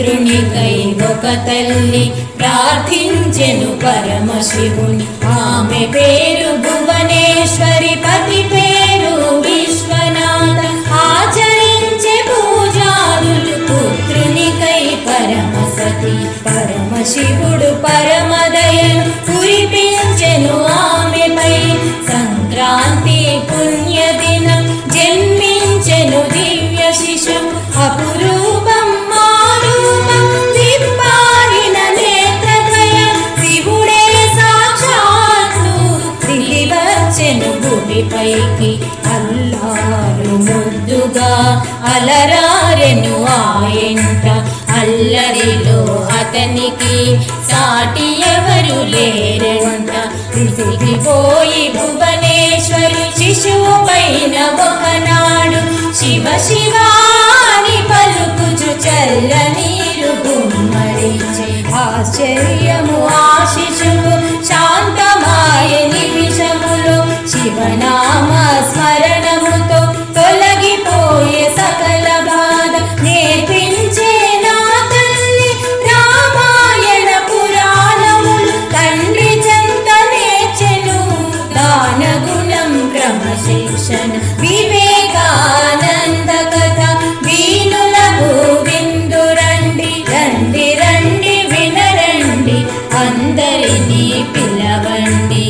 పుత్రునికై ఒక తల్లి ప్రార్థించెను పరమశివుని ఆమె పేరు భువనేశ్వరి పతి పేరు విశ్వనాథ ఆచరించే పూజారులు పుత్రునికై పరమసతి పరమశివుడు పరమదయను కురిపించెను ఆమెపై సంక్రాంతి పుణ్యదినం జన్మించెను దివ్య శిశువు అపురూపం మారూపం దిప్పారిన నేత్రద్వయ శివుడే సాక్షాత్తు దిగి వచ్చెను భూమిపైకి అల్లారు ముద్దుగా అలరారెను ఆయంట అల్లరిలో అతనికి సాటి ఎవరు లేరంట విసిగిపోయి భువనేశ్వరి శిశువు పైన ఒకనాడు శివ శివాని పలుకుచు చల్ల నీరు గుమ్మరించే ఆశ్చర్యము ఆ శిశువు శాంతమాయ నిమిషములో శివనామ స్మరణముతో తొలగిపోయే సకల బాధ నేర్పించే నా తల్లి రామాయణ పురాణములు తండ్రి చెంత నేర్చెను దాన గుణం క్రమశిక్షణ వివేకానంద కథ వీణులకు విందు రండి రండి రండి వినరండి అందరినీ పిలవండి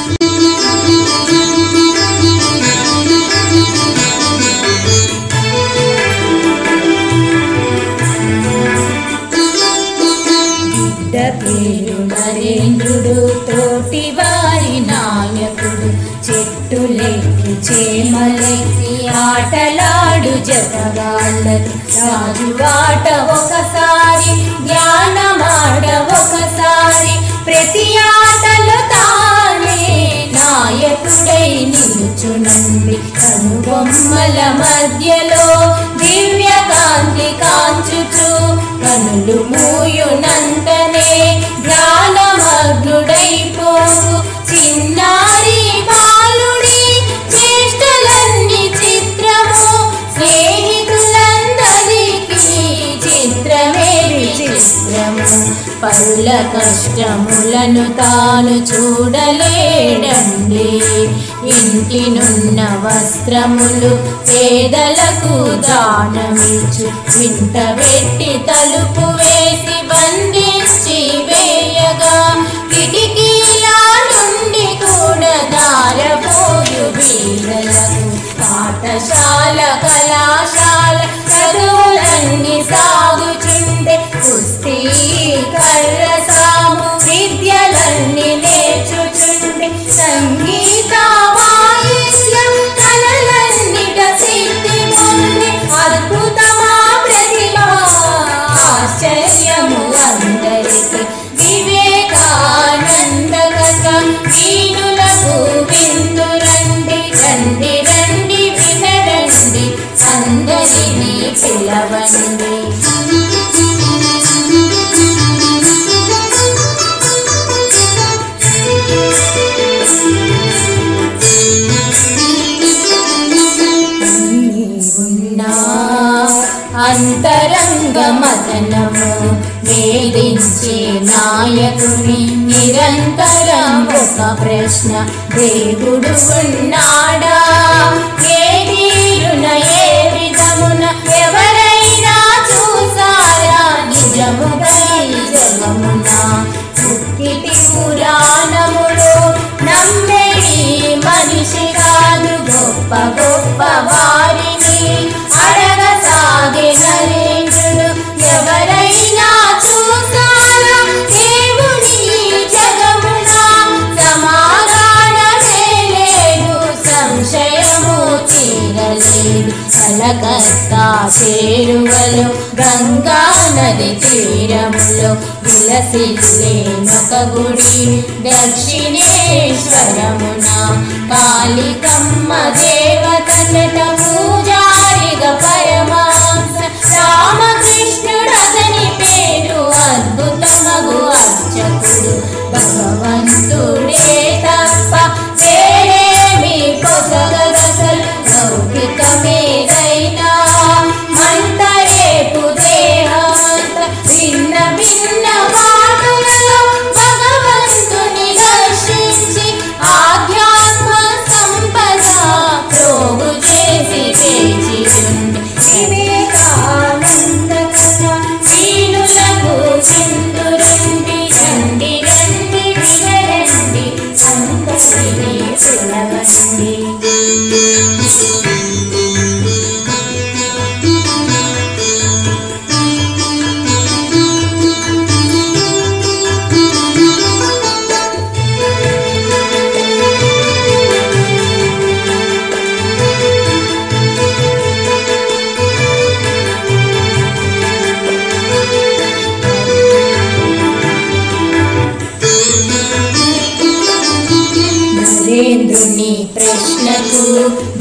బిడ్డ పేరు నరేంద్రుడు తోటి వారి నాయకుడు చెట్టులెక్కి చేమలెక్కి ఆటలాడు జతగాళ్ళను రాజు ఆట ఒకసారి జ్ఞానమాట ఒకసారి ప్రతి ఆటలో తానే నాయకుడై నిలుచునండి కనుబొమ్మల మధ్యలో దివ్య కాంతి కాంచుచు కనులు మూయునంతనే ధ్యానమగ్నుడైపోవు చిన్నారి బాలుడి చేష్టలన్నీ చిత్రము స్నేహితులందరికీ చిత్రమే విచిత్రము పరుల కష్టములను తాను చూడలేడండి ఇంటినున్న వస్త్రములు పేదలకు దానమిచ్చు వింట పెట్టి తలుపు వేసి బంధించి వేయగా కిటికీలా నుండి కూడా దారపోయు వీరలకు పాఠశాల కళాశాల చదువులన్నీ సాగుచుండే కుస్తీ కర్ర సాము విద్యలన్నీ నేర్చుచుండే సంగీత వాయిద్యం కళలన్నిట సిద్ధి పొంది అద్భుతమా ప్రతిభ ఆశ్చర్యము అందరికి వివేకానంద కథ వీణులకు విందు రండి రండి రండి వినరండి అందరినీ పిలవండి నీవున్నా అంతరంగ మదనము వేధించే నాయకుని నిరంతరం ఒక ప్రశ్న దేవుడు ఉన్నాడా ఏ తీరున ఏ విధమున ఎవరైనా చూసారా నిజముగా ఈ జగమున పుట్టిటి పురాణములు నమ్మేడి మనిషి కాదు గొప్ప గొప్ప వారిని అడగసాగే నరేంద్రుడు ఎవరైనా చూసారా దేవుని జగమున సమాధానమే లేదు సంశయము తీరలేదు కలకత్తా చేరువలో గంగా నది తీరములో విలసిల్లేనొక గుడి దక్షిణేశ్వరమున కాళికమ్మ దేవతనట పూజారిగా పరమాంస రామకృష్ణుడు అతని పేరు అద్భుతమగు అర్చకుడు భగవంతుడే తప్ప వేరేమి పొసగదసలు లౌకికమేదైనా మంటరేపు దేహాంత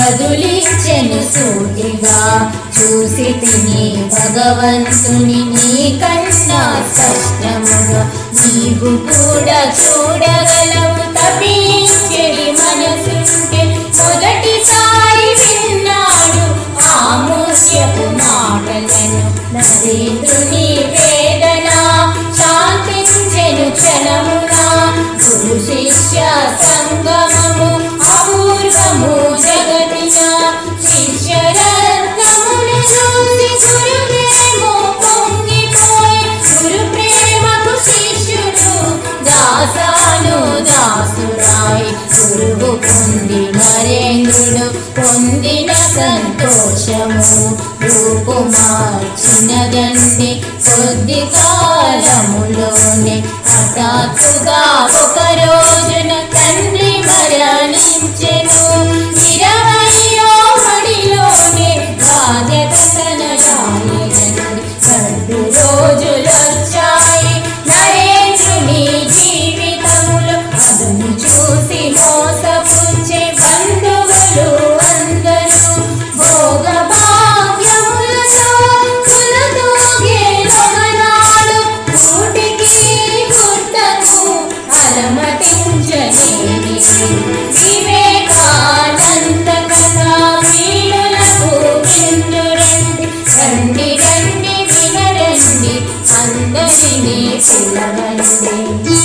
బదులిచ్చెను సూటిగా చూసి తిని భగవంతుని నీ కన్నా స్పష్టముగా నీవు కూడా చూడగలవు తప్పించెడి మనసుంటే మొదటిసారి విన్నాడు ఆ మూల్యపు మాటలను నరేంద్రుని వేదన శాంతించెను క్షణమున గురు శిష్య సంగమము అపూర్వము జగతిన శిష్యరత్నములు చూసి గురువేమో పొంగిపోయి గురు ప్రేమకు శిష్యుడు దాసాను దాసురాయి గురువు పొంది నరేంద్రుడు పొందిన సంతోషము రూపు మార్చినదండి కొద్ది కాలములోనే హఠాత్తుగా ఒక రోజున తండ్రి మరణించెను ఇరవయో మడిలోనే బాధ్యత తన రాయనండి రెండు రోజులొచ్చాయి నరేంద్రుని జీవితములో అదును చూసి మోసపుచ్చే బంధువులు అందరూ భోగ భాగ్యములతో కులతూగే లొగనాడు కూటికి గుట్టకు అలమటించలేని వివేకానంద కథా వీణులకు విందు రండి రండి రండి వినరండి అందరినీ పిలవండి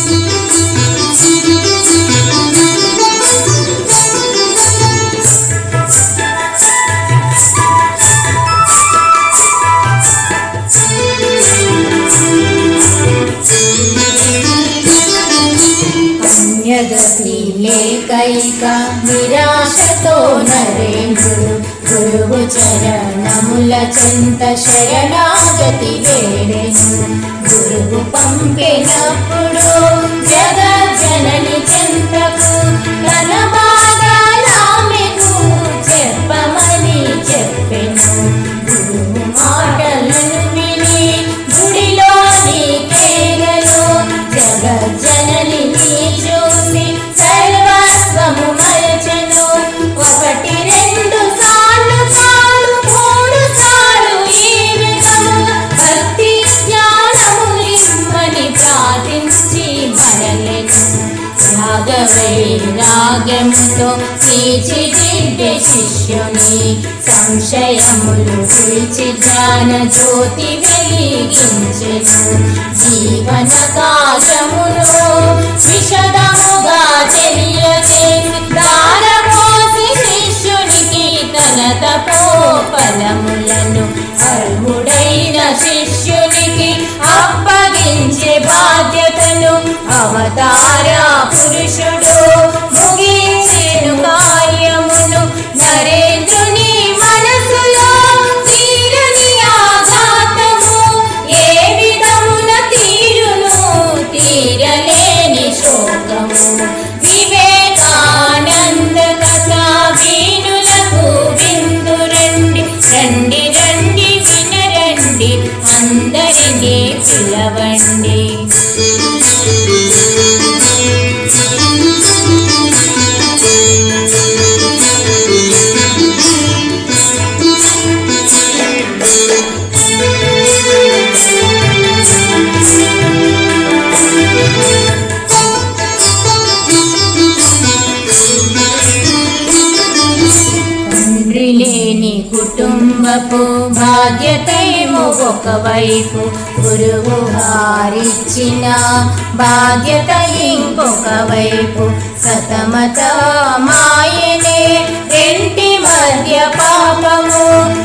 అన్యగతి లేకైక నిరాశతో నరేంద్రుడు గురువు చరణముల చెంత శరణాగతి వేడెను గురువు పంపినప్పుడు జగజ్జనని చెంతకు తన బాధలామెకు చెప్పమని చెప్పెను గురువు మాటలను విని గుడిలోని కేగలు జగజ్జనని చూసి సర్వస్వము మరచెను ఒకటి రెండు సార్లు చాలు మూడు సార్లు ఈ విధముగా భక్తి జ్ఞానములిమ్మని ప్రార్థించి మరలెను రాగవై రాగముతో తీర్చిదిద్దే శిష్యుని సంశయములు తీర్చి జ్ఞాన జ్యోతి వెలిగించెను జీవన కాశమును విషదముగా తెలియజేసి దారపోసి శిష్యునికి తన తపో ఫలములను అర్హుడైన శిష్యునికి అప్పగించే బాధ్యతను అవతార పురుషుడు ముగించెను కార్యమును నరేంద్రుని మనసులో తీరని ఆఘాతము ఏ విధమున తీరును తీరలేని శోకము వివేకానంద కథా వీణులకు విందు రండి రండి రండి వినరండి అందరినీ పిలవండి తండ్రి లేని కుటుంబపు బాధ్యతేమో ఒకవైపు గురువు వారిచ్చిన బాధ్యత ఇంకొక వైపు సతమత మాయనే రెంటి మధ్య పాపము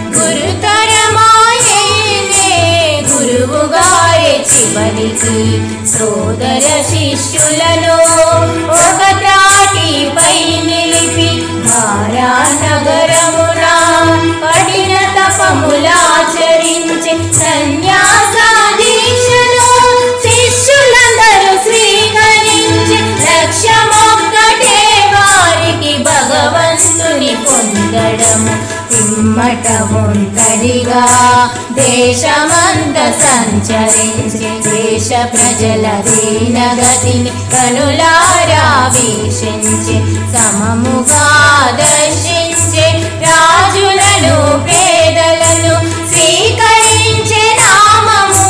గురుతరమాయనే గురువు గారి చివరికి సోదర శిష్యులను ఒక త్రాటిపై నిలిపి నగరమున కఠిన తపములాచరించి సన్యాస దీక్షను శిష్యులందరూ స్వీకరించి లక్ష్యమొక్కటే వారికి భగవంతుని పొందడము పిమ్మట ఒంటరిగా దేశమంత సంచరించి దేశ ప్రజల దీనగతిని కనులారా వీక్షించి సమముగా దర్శించి రాజులను పేదలను స్వీకరించే నామము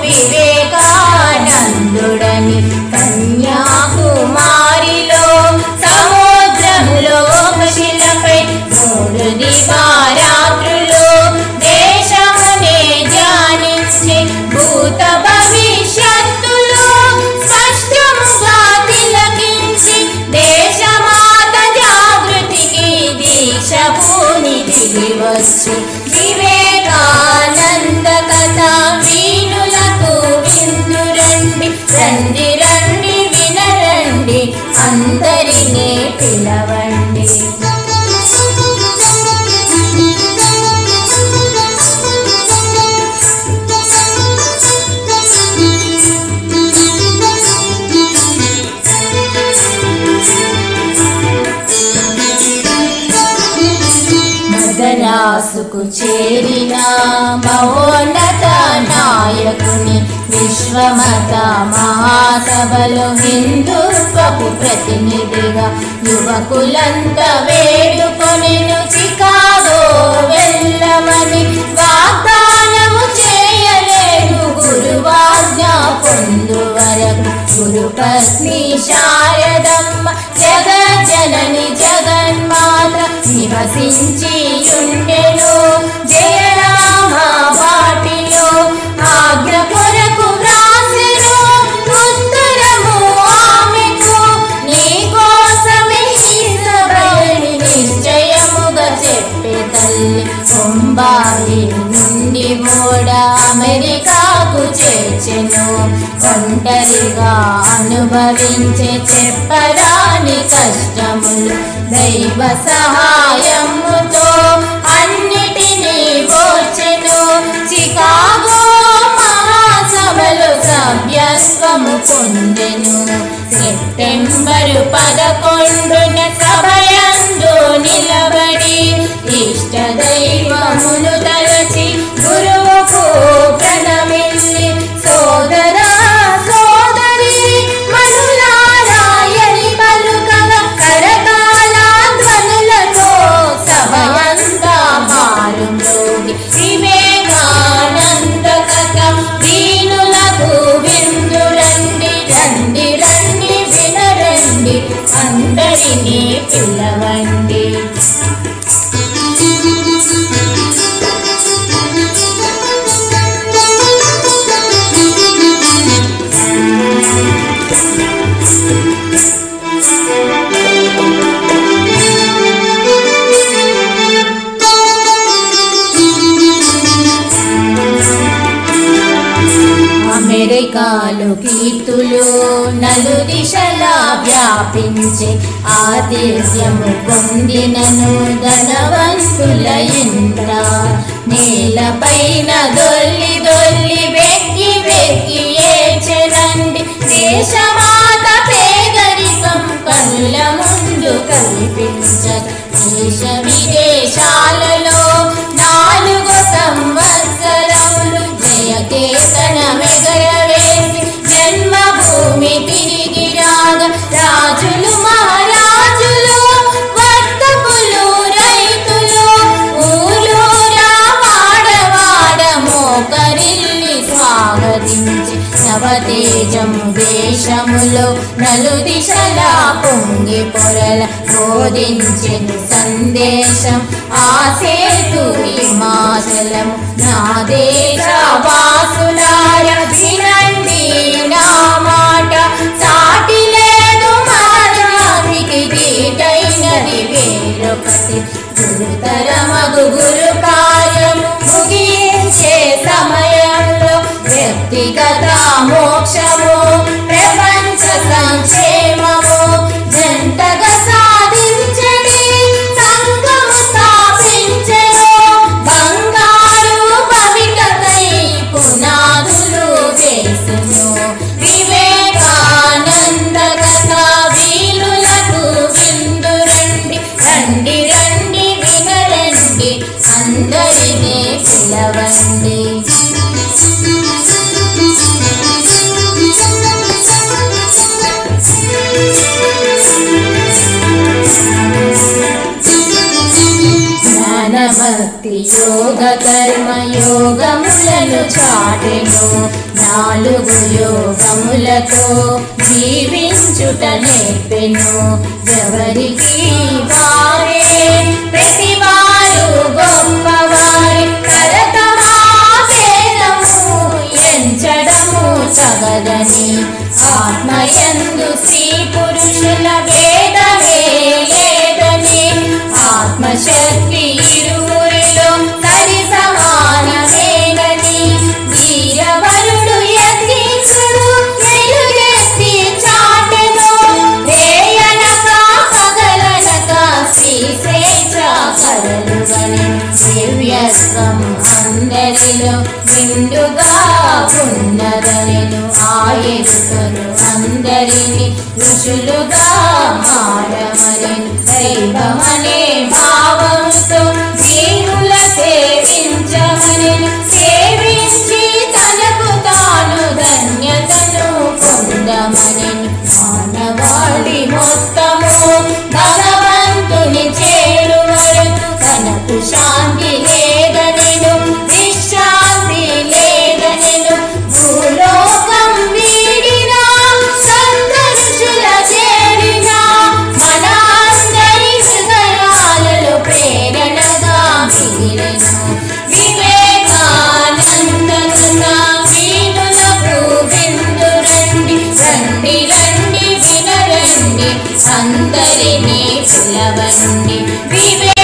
వివేకానందుడని కన్యాకుమారిలో సముద్రములో ఒక శిలపై మూడు దివారాత్రులు దేశమునే ధ్యానించి భూత భవిష్యత్తులు స్పష్టముగా తిలకించి దేశమాత జాగృతికి దీక్ష పూని దిగి వచ్చి వివేకానంద కథ వీణులకు విందు రండి రండి రండి వినరండి అందరినీ పిలవండి మదరాసుకు చేరిన మహోన్నత నాయకుని విశ్వమత మహాసభలో హిందుత్వపు ప్రతినిధిగా యువకులంతా వేడుకొనెను చికాగో వెళ్ళమని వాగ్దానము చేయలేదు గురువాజ్ఞ పొందు వరకు గురుపత్ని శారదమ్మ జగజ్జనని జగన్మాత నివసించి ఉండెను జయరామ వాటిలో ఆజ్ఞ కొరకు వ్రాసెను ఉత్తరము ఆమెకు నీ కోసమే ఈ సభని నిశ్చయముగా చెప్పే తల్లి బొంబాయి నుండి ఓడ అమెరికాకు చేర్చెను ఒంటరిగా అనుభవించే చెప్పరాని కష్టములు దైవ సహాయముతో అన్నిటినీ పోర్చెను చికాగో మహాసభలు సభ్యత్వము పొందెను సెప్టెంబరు పదకొండున సభయందు నిలబడి ఇష్ట దైవమును తలచి గురువుకు ప్రణమిల్లి సోదరా సోదరి మనులారాయని పలుకల కరకాల ధ్వనులతో సభయంతా మారుమ్రోగి వివేకానంద కథ దీనులకు విందు రండి రండి రండి వినరండి అందరినీ పిలవండి అమెరికాలు కీర్తులు నలు దిశలా వ్యాపించే ఆతిథ్యము పొందినను ధనవంతుల ఇంద్ర నేలపైన దొల్లి దొల్లి వెక్కి వెక్కి ఏడ్చెనండి దేశమాత పేదరికం కనుల ముందు కనిపించదు దేశ విదేశాలలో నాలుగు సంవత్సరములు జయకేతన మెగరవేసి జన్మభూమి తిరిగి రాగ రాజులు మహారాజులు వర్తకులు రైతులు ఊరూరా వాడవాడ మోకరిల్లి స్వాగతించి నవతేజము దేశములో నలు దిశలా పొంగి పొరల బోధించెను సందేశం ఆ సేతు హిమాచలం నా దేశ వాసులార వినండి నా మాట సాటి లేదు మానవానికి దీటైనది వేరొకటి గురుతరమగు గురు కార్యము ముగించే సమయంలో వ్యక్తిగత మోక్షము ప్రపంచ సంక్షేమము జంటగా సాధించడి సంఘము స్థాపించెను బంగారు భవికకై పునాదులు వేసును వివేకానంద కథ వీలులకు విందు రండి రండి రండి వినరండి అందరినీ పిలవండి నాలుగు యోగములతో జీవించుట నేర్పెను ఎవరికి వారే ప్రతి వారు గొప్పవారి కరతమా వేదము ఎంచడము చగదని ఆత్మయందు స్త్రీ పురుషుల భేదమే లేదని ఆత్మశక్తి ఇరువురిలో సరి సమానమేనని వీరవరుడు యతీంద్రుడు వెలుగెత్తి చాటెను రేయనక పగలనక శ్రీ స్వేచ్ఛ కరలుగని దివ్యత్వం అందరిలో నిండుగా ఉన్నదనెను ఆయరుకను అందరిని ఋషులుగా మారమనెను దైవమనే భావముతో జీవుల సేవించమనెను సేవించి తనకు తాను ధన్యతను పొందమనెను మానవాళి మొత్తము భగవంతుని చేరు వరకు తనకు శాంతి లేదనెను విశ్రాంతి లేదనెను భూలోకం వీడినా సంత ఋషుల చేరినా మన అందరి హృదయాలలో ప్రేరణగా మిగిలెను వివేకానందన వీణులకు విందు రండి రండి రండి వినరండి అందరినీ పిలవండి వివే